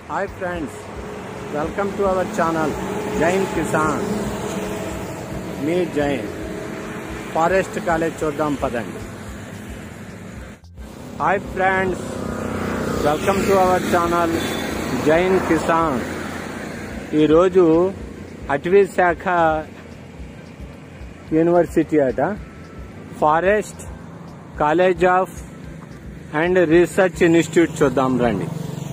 Hi friends welcome to our channel Jain Kisan మీ Jain forest college చూద్దాం పదండి hi friends welcome to our channel Jain Kisan ఈరోజు అటవీ శాఖ యూనివర్సిటీ అట forest college of and research institute చూద్దాం రండి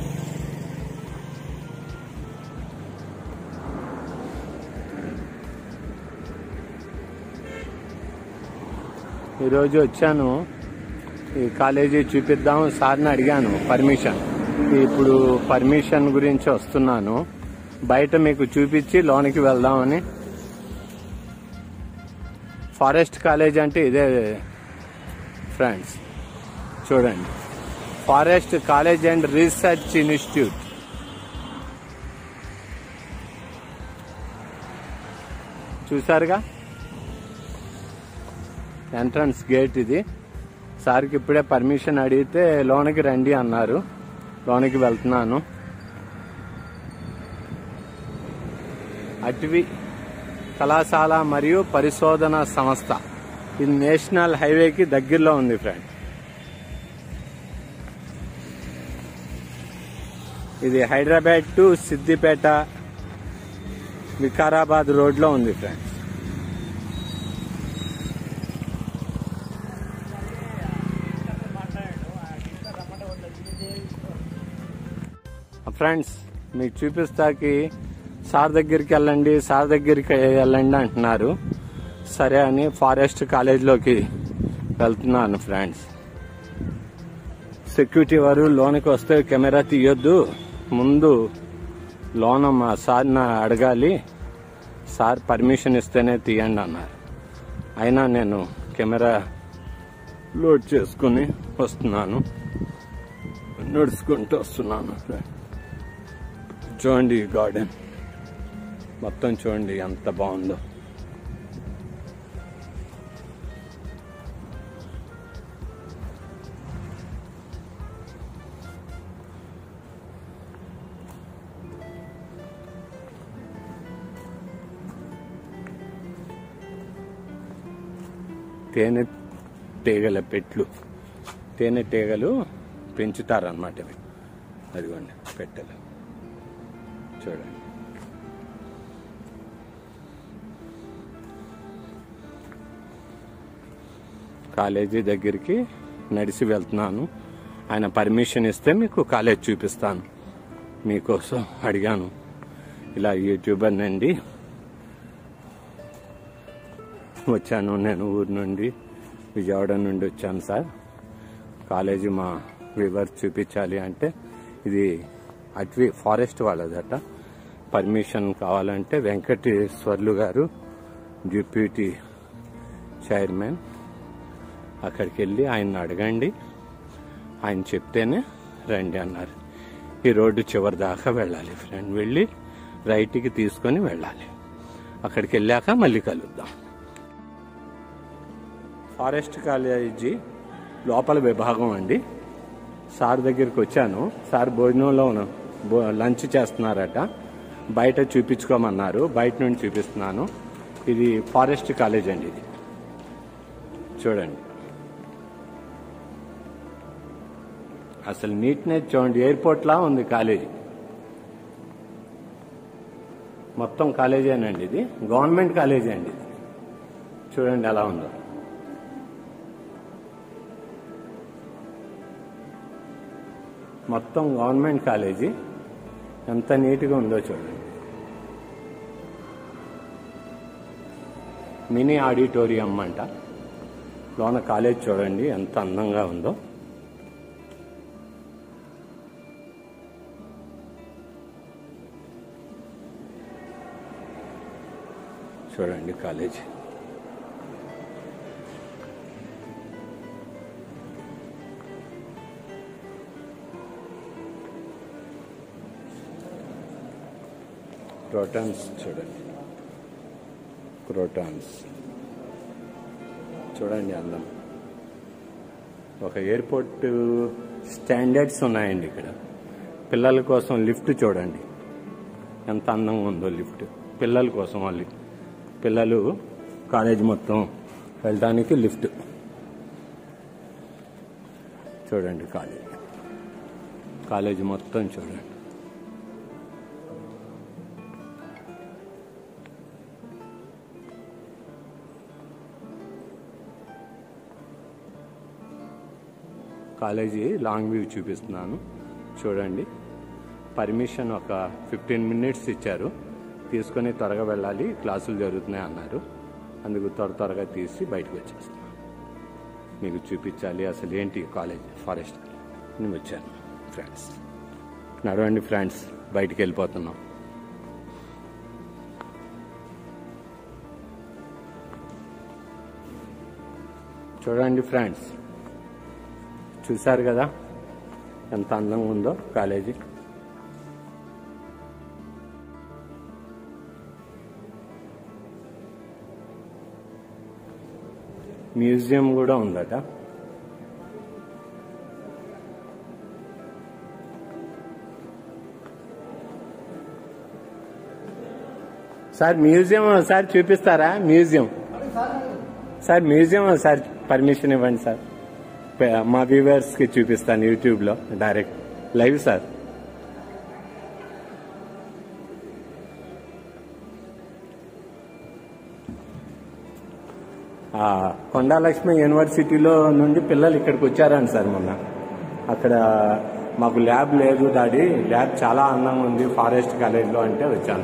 ఈరోజు వచ్చాను ఈ కాలేజీ చూపిద్దాం సార్ని అడిగాను పర్మిషన్ ఇప్పుడు పర్మిషన్ గురించి వస్తున్నాను బయట మీకు చూపించి లోనికి వెళ్దామని ఫారెస్ట్ కాలేజ్ అంటే ఇదే ఫ్రెండ్స్ చూడండి forest college and research institute చూసారుగా ఎంట్రన్స్ గేట్ ఇది సార్కి ఇప్పుడే పర్మిషన్ అడిగితే లోనికి రండి అన్నారు లోనికి వెళ్తున్నాను అటవీ కళాశాల మరియు పరిశోధన సంస్థ ఇది నేషనల్ హైవేకి దగ్గరలో ఉంది ఫ్రెండ్ ఇది హైదరాబాద్ టు సిద్దిపేట వికారాబాద్ రోడ్లో ఉంది ఫ్రెండ్స్ ఫ్రెండ్స్ మీకు చూపిస్తాకి సార్ దగ్గరికి వెళ్ళండి సార్ దగ్గరికి వెళ్ళండి అంటున్నారు సరే అని ఫారెస్ట్ కాలేజ్లోకి వెళ్తున్నాను ఫ్రెండ్స్ సెక్యూరిటీ వారు లోనికి వస్తే కెమెరా తీయొద్దు ముందు లోన మా సార్ని అడగాలి సార్ పర్మిషన్ ఇస్తేనే తీయండి అన్నారు అయినా నేను కెమెరా లోడ్ చేసుకుని వస్తున్నాను నడుచుకుంటూ వస్తున్నాను చూడండి ఈ గార్డెన్ మొత్తం చూడండి ఎంత బాగుందో తేనె తీగల పెట్లు తేనె తీగలు పెంచుతారనమాట ఇవి అదిగోండి పెట్టెలు చూడండి కాలేజీ దగ్గరికి నడిచి వెళ్తున్నాను ఆయన పర్మిషన్ ఇస్తే మీకు కాలేజ్ చూపిస్తాను మీకోసం అడిగాను ఇలా యూట్యూబర్ నుండి వచ్చాను నేను ఊరు నుండి విజయవాడ నుండి వచ్చాను సార్ కాలేజీ మా వివర్ చూపించాలి అంటే ఇది అటవీ ఫారెస్ట్ వాళ్ళదట పర్మిషన్ కావాలంటే వెంకటేశ్వర్లు గారు డిప్యూటీ చైర్మన్ అక్కడికి వెళ్ళి ఆయన అడగండి ఆయన చెప్తేనే రండి అన్నారు ఈ రోడ్డు చివరి దాకా వెళ్ళాలి ఫ్రెండ్ వెళ్ళి రైట్కి తీసుకొని వెళ్ళాలి అక్కడికి వెళ్ళాక మళ్ళీ కలుద్దాం ఫారెస్ట్ కాలేజీ లోపల విభాగం అండి సార్ దగ్గరికి వచ్చాను సార్ భోజనంలో ఉన్న- భో- లంచ్ చేస్తున్నారట బయట చూపించుకోమన్నారు బయట నుండి చూపిస్తున్నాను ఇది ఫారెస్ట్ కాలేజ్ అండి ఇది చూడండి అసలు నీట్నెస్ చూడండి ఎయిర్పోర్ట్ లా ఉంది కాలేజీ మొత్తం కాలేజేనండి ఇది గవర్నమెంట్ కాలేజీ అండి ఇది చూడండి ఎలా ఉందో మొత్తం గవర్నమెంట్ కాలేజీ ఎంత నీట్గా ఉందో చూడండి మినీ ఆడిటోరియం అంట లోన కాలేజ్ చూడండి ఎంత అందంగా ఉందో చూడండి కాలేజీ క్రోటాన్స్ చూడండి క్రోటాన్స్ చూడండి అందం ఒక ఎయిర్పోర్ట్ స్టాండర్డ్స్ ఉన్నాయండి ఇక్కడ పిల్లల కోసం లిఫ్ట్ చూడండి ఎంత అందంగా ఉందో లిఫ్ట్ పిల్లల కోసం వాళ్ళు పిల్లలు కాలేజ్ మొత్తం వెళ్ళడానికి లిఫ్ట్ చూడండి కాలేజ్ కాలేజ్ మొత్తం చూడండి కాలేజీ లాంగ్ వ్యూ చూపిస్తున్నాను చూడండి పర్మిషన్ ఒక ఫిఫ్టీన్ మినిట్స్ ఇచ్చారు తీసుకొని త్వరగా వెళ్ళాలి క్లాసులు జరుగుతున్నాయి అన్నారు అందుకు త్వర త్వరగా తీసి బయటకు వచ్చేస్తున్నాను మీకు చూపించాలి అసలు ఏంటి కాలేజ్ ఫారెస్ట్ నేను వచ్చాను ఫ్రెండ్స్ నడవండి ఫ్రెండ్స్ బయటికి వెళ్ళిపోతున్నాం చూడండి ఫ్రెండ్స్ చూశారు కదా ఎంత అందంగా ఉందో కాలేజీ మ్యూజియం కూడా ఉందట సార్ మ్యూజియం సార్ చూపిస్తారా museum sir museum sir permission ఇవ్వండి సార్ ప- మా వ్యూవర్స్ కి చూపిస్తాను యూట్యూబ్ లో డైరెక్ట్ లైవ్ సార్ ఆ, కొండాలక్ష్మి యూనివర్సిటీలో నుండి పిల్లలు ఇక్కడికి వచ్చారండి సార్ మొన్న అక్కడ మాకు ల్యాబ్ లేదు డాడీ ల్యాబ్ చాలా అందంగా ఉంది ఫారెస్ట్ కాలేజ్లో అంటే వచ్చాను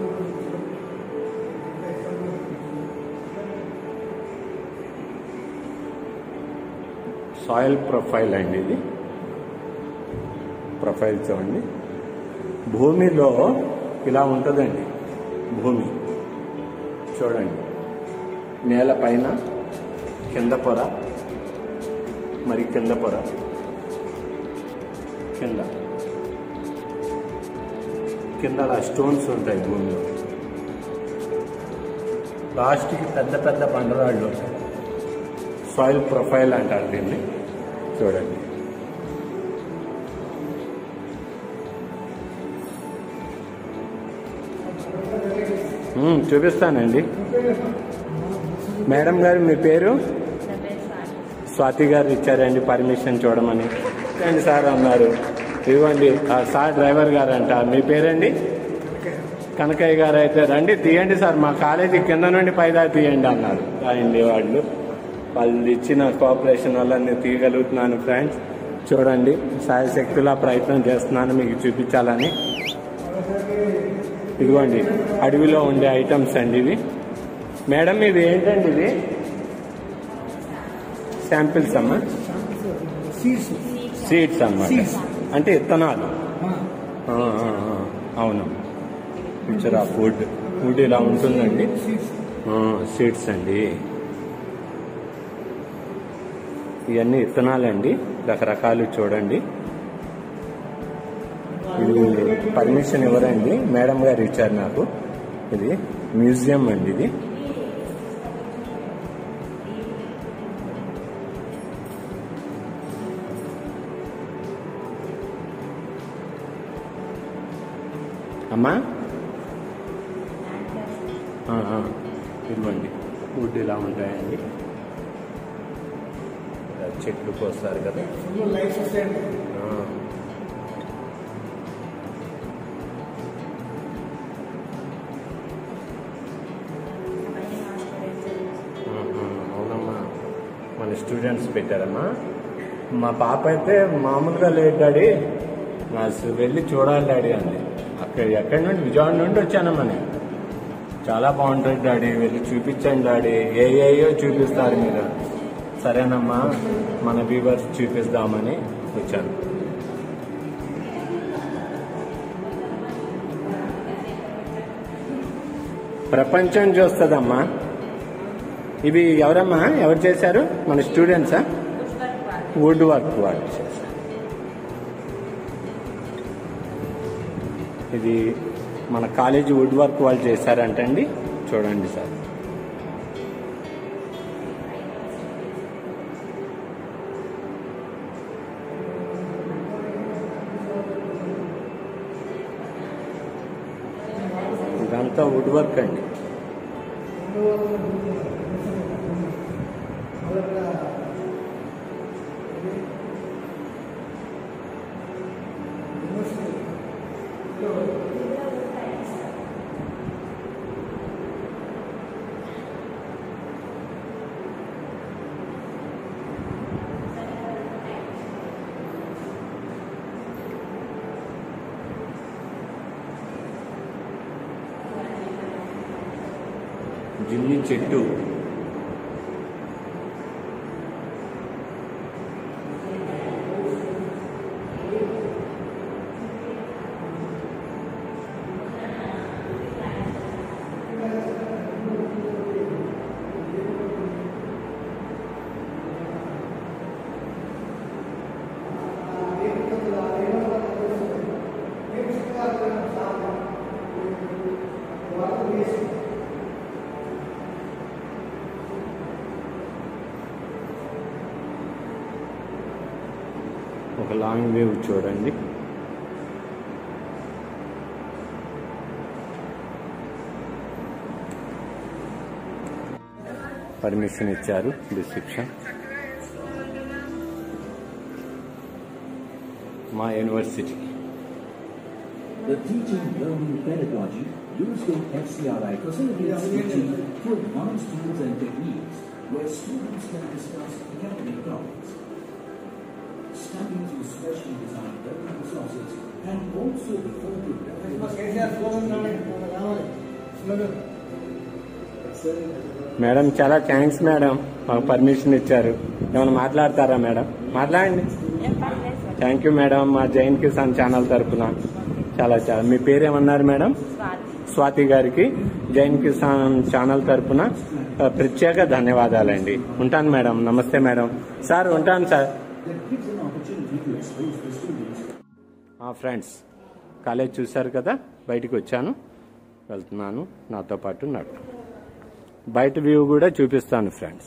సాయిల్ ప్రొఫైల్ అండి ఇది ప్రొఫైల్ చూడండి భూమిలో ఇలా ఉంటుందండి భూమి చూడండి నేల పైన కింద పొర మరి కింద పొర కింద కింద అలా స్టోన్స్ ఉంటాయి భూమిలో లాస్ట్కి పెద్ద పెద్ద బండరాళ్ళు ఉంటాయి సాయిల్ ప్రొఫైల్ అంటారు దీన్ని చూడండి మ్మ్, చూపిస్తానండి మేడం గారు మీ పేరు స్వాతి గారు ఇచ్చారండి పర్మిషన్ చూడమని రండి సార్ అన్నారు ఇదిగోండి ఆ సార్ డ్రైవర్ గారు అంట మీ పేరండి కనకయ్య గారు అయితే రండి తీయండి సార్ మా కాలేజీ కింద నుండి పైదాకా తీయండి అన్నారు రాయండి వాళ్ళు వాళ్ళు ఇచ్చిన కోఆపరేషన్ వల్ల నేను తీయగలుగుతున్నాను ఫ్రెండ్స్ చూడండి సాయశక్తులా ప్రయత్నం చేస్తున్నాను మీకు చూపించాలని ఇదిగోండి అడవిలో ఉండే ఐటమ్స్ అండి ఇవి మేడం ఇది ఏంటండి ఇది శాంపిల్స్ అమ్మా సీడ్స్ సీడ్స్ అన్నమాట Seeds. అంటే ఇత్తనాలు ఆ, ఆ, ఆ, అవును పిక్చర్ ఆఫ్ వుడ్ వుడ్ ఇలా ఉంటుందండి సీడ్స్ సీడ్స్ అండి ఇవన్నీ ఇత్తనాలండి రకరకాలు చూడండి ఇది పర్మిషన్ ఇవ్వరండి మేడం గారు ఇచ్చారు నాకు ఇది మ్యూజియం అండి ఇది అమ్మా ఆ, ఆ, ఇదిగోండి వుడ్ ఇలా ఉంటాయండి ఇలా చెట్లు కోస్తారు కదా ఫుల్ లైఫ్ వస్తాయండి ఆ. ఆహా, అవునమ్మా మన స్టూడెంట్స్ పెట్టారమ్మా మా పాప అయితే మామూలుగా లేదు డాడీ నా అసలు వెళ్ళి చూడాలి డాడీ అంది అక్కడ ఎక్కడి నుండి విజయవాడ నుండి వచ్చానమ్మా నేను చాలా బాగుంటుంది డాడీ వెళ్ళి చూపించండి డాడీ ఏ ఏయో చూపిస్తారు మీరు సరేనమ్మా మన వ్యూవర్స్ చూపిస్తామని వచ్చాను ప్రపంచం చూస్తుందమ్మా ఇవి ఎవరమ్మా ఎవరు చేశారు మన స్టూడెంట్సా వుడ్ వర్క్ వాళ్ళు చేశారు ఇది మన కాలేజీ వుడ్ వర్క్ వాళ్ళు చేశారంటండి చూడండి సార్ అంతా వుడ్ వర్క్ అండి జిమ్ని చెట్టు ఒక లాంగ్ వేవ్ చూడండి పర్మిషన్ ఇచ్చారు డిస్క్రిప్షన్ మా university The teaching learning pedagogy used in FCRI facilitates teaching through advanced tools and techniques where students can discuss academic topics. Studying through specially designed learning resources can also be further KCR slogan రావాలి slogan madam చాలా thanks madam మాకు permission ఇచ్చారు ఏమైనా మాట్లాడతారా madam మాట్లాడండి ఏం పర్లేదు sir thank you madam మా జైన్ కిసాన్ ఛానల్ తరపున చాలా చాలా మీ పేరేమన్నారు మేడం స్వాతి స్వాతి గారికి జైన్ కిసాన్ ఛానల్ తరపున ఆ, ప్రత్యేక ధన్యవాదాలండి ఉంటాను మేడం నమస్తే మేడం సార్ ఉంటాను sir that gives an opportunity to expose the students మా ఫ్రెండ్స్ కాలేజ్ చూశారు కదా బయటికి వచ్చాను వెళ్తున్నాను నాతో పాటు నడు బయట వ్యూ కూడా చూపిస్తాను ఫ్రెండ్స్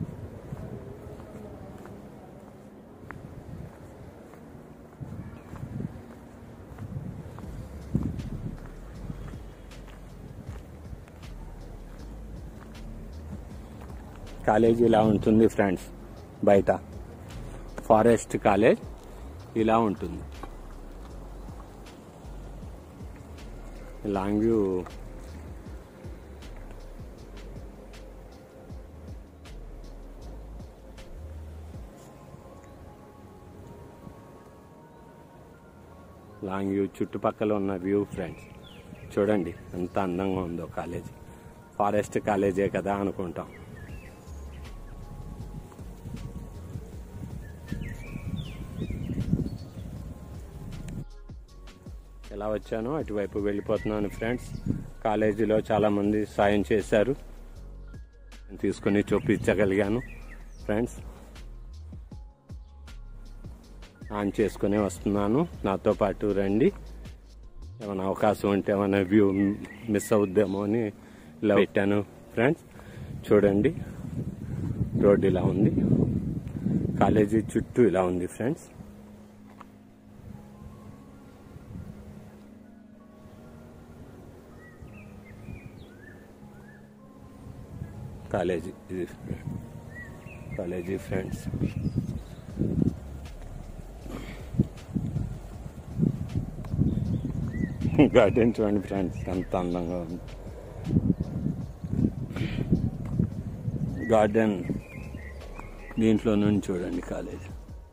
కాలేజ్ ఇలా ఉంటుంది ఫ్రెండ్స్ బయట ఫారెస్ట్ కాలేజ్ ఇలా ఉంటుంది లాంగ్ వ్యూ లాంగ్ వ్యూ చుట్టుపక్కల ఉన్న వ్యూ ఫ్రెండ్స్ చూడండి ఎంత అందంగా ఉందో కాలేజీ ఫారెస్ట్ కాలేజే కదా అనుకుంటాం ఎలా వచ్చానో అటువైపు వెళ్ళిపోతున్నాను ఫ్రెండ్స్ కాలేజీలో చాలా మంది సాయం చేశారు నేను తీసుకుని చూపించగలిగాను ఫ్రెండ్స్ ఆన్ చేసుకుని వస్తున్నాను నాతో పాటు రండి ఏమైనా అవకాశం ఉంటే ఏమైనా వ్యూ మిస్ అవుద్దేమో అని ఇలా పెట్టాను ఫ్రెండ్స్ చూడండి రోడ్ ఇలా ఉంది కాలేజీ చుట్టూ ఇలా ఉంది ఫ్రెండ్స్ కాలేజీ ఇది కాలేజీ ఫ్రెండ్స్ గార్డెన్ చూడండి ఫ్రెండ్స్ ఎంత అందంగా ఉంది గార్డెన్ దీంట్లో నుండి చూడండి కాలేజ్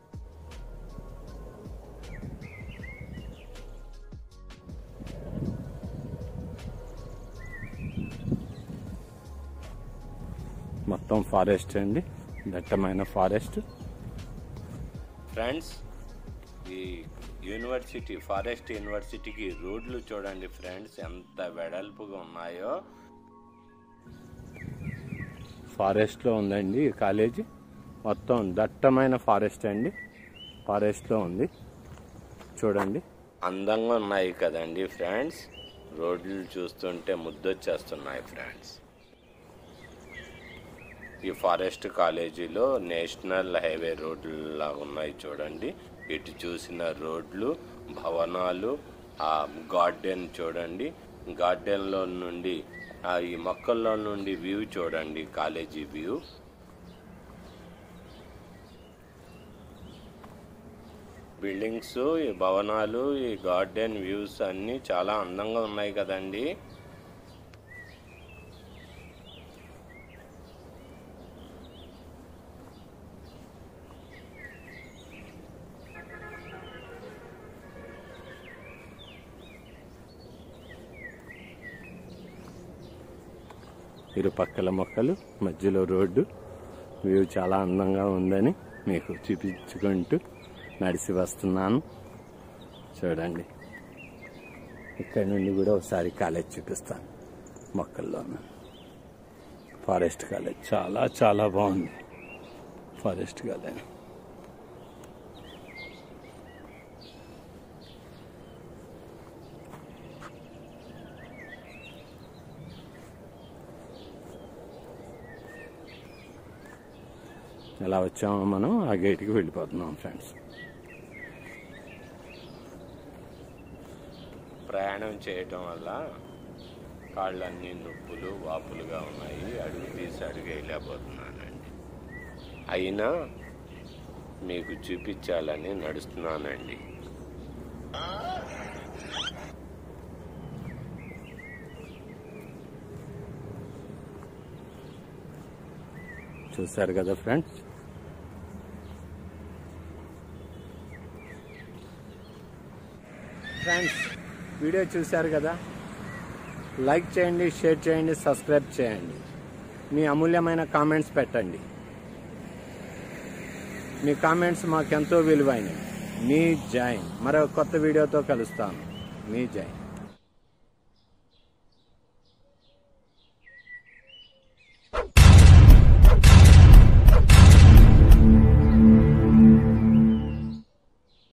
మొత్తం ఫారెస్ట్ అండి దట్టమైన ఫారెస్ట్ ఫ్రెండ్స్ ఈ యూనివర్సిటీ ఫారెస్ట్ యూనివర్సిటీకి రోడ్లు చూడండి ఫ్రెండ్స్ ఎంత వెడల్పుగా ఉన్నాయో ఫారెస్ట్లో ఉందండి ఈ కాలేజీ మొత్తం దట్టమైన ఫారెస్ట్ అండి ఫారెస్ట్లో ఉంది చూడండి అందంగా ఉన్నాయి కదండి ఫ్రెండ్స్ రోడ్లు చూస్తుంటే ముద్దొచ్చేస్తున్నాయి ఫ్రెండ్స్ ఈ ఫారెస్ట్ కాలేజీలో నేషనల్ హైవే రోడ్లు లాగా ఉన్నాయి చూడండి ఇటు చూసిన రోడ్లు భవనాలు ఆ గార్డెన్ చూడండి గార్డెన్లో నుండి ఆ ఈ మొక్కల్లో నుండి వ్యూ చూడండి కాలేజీ వ్యూ బిల్డింగ్స్ ఈ భవనాలు ఈ గార్డెన్ వ్యూస్ అన్నీ చాలా అందంగా ఉన్నాయి కదండి ఇరు పక్కల మొక్కలు మధ్యలో రోడ్డు వ్యూ చాలా అందంగా ఉందని మీకు చూపించుకుంటూ నడిచి వస్తున్నాను చూడండి ఇక్కడ నుండి కూడా ఒకసారి కాలేజ్ చూపిస్తాను మొక్కల్లో ఫారెస్ట్ కాలేజ్ చాలా చాలా బాగుంది ఫారెస్ట్ కాలేజ్ ఎలా వచ్చామో మనం ఆ గేట్కి వెళ్ళిపోతున్నాం ఫ్రెండ్స్ ప్రయాణం చేయటం వల్ల కాళ్ళన్నీ నొప్పులు వాపులుగా ఉన్నాయి అడుగు తీసి అడుగు వేయలేకపోతున్నానండి అయినా మీకు చూపించాలని నడుస్తున్నానండి చూశారు కదా ఫ్రెండ్స్ ఫ్రెండ్స్ వీడియో చూశారు కదా లైక్ చేయండి షేర్ చేయండి సబ్స్క్రైబ్ చేయండి మీ అమూల్యమైన కామెంట్స్ పెట్టండి మీ కామెంట్స్ మాకెంతో విలువైనవి మీ జైన్ మరో కొత్త వీడియోతో కలుస్తాను మీ జైన్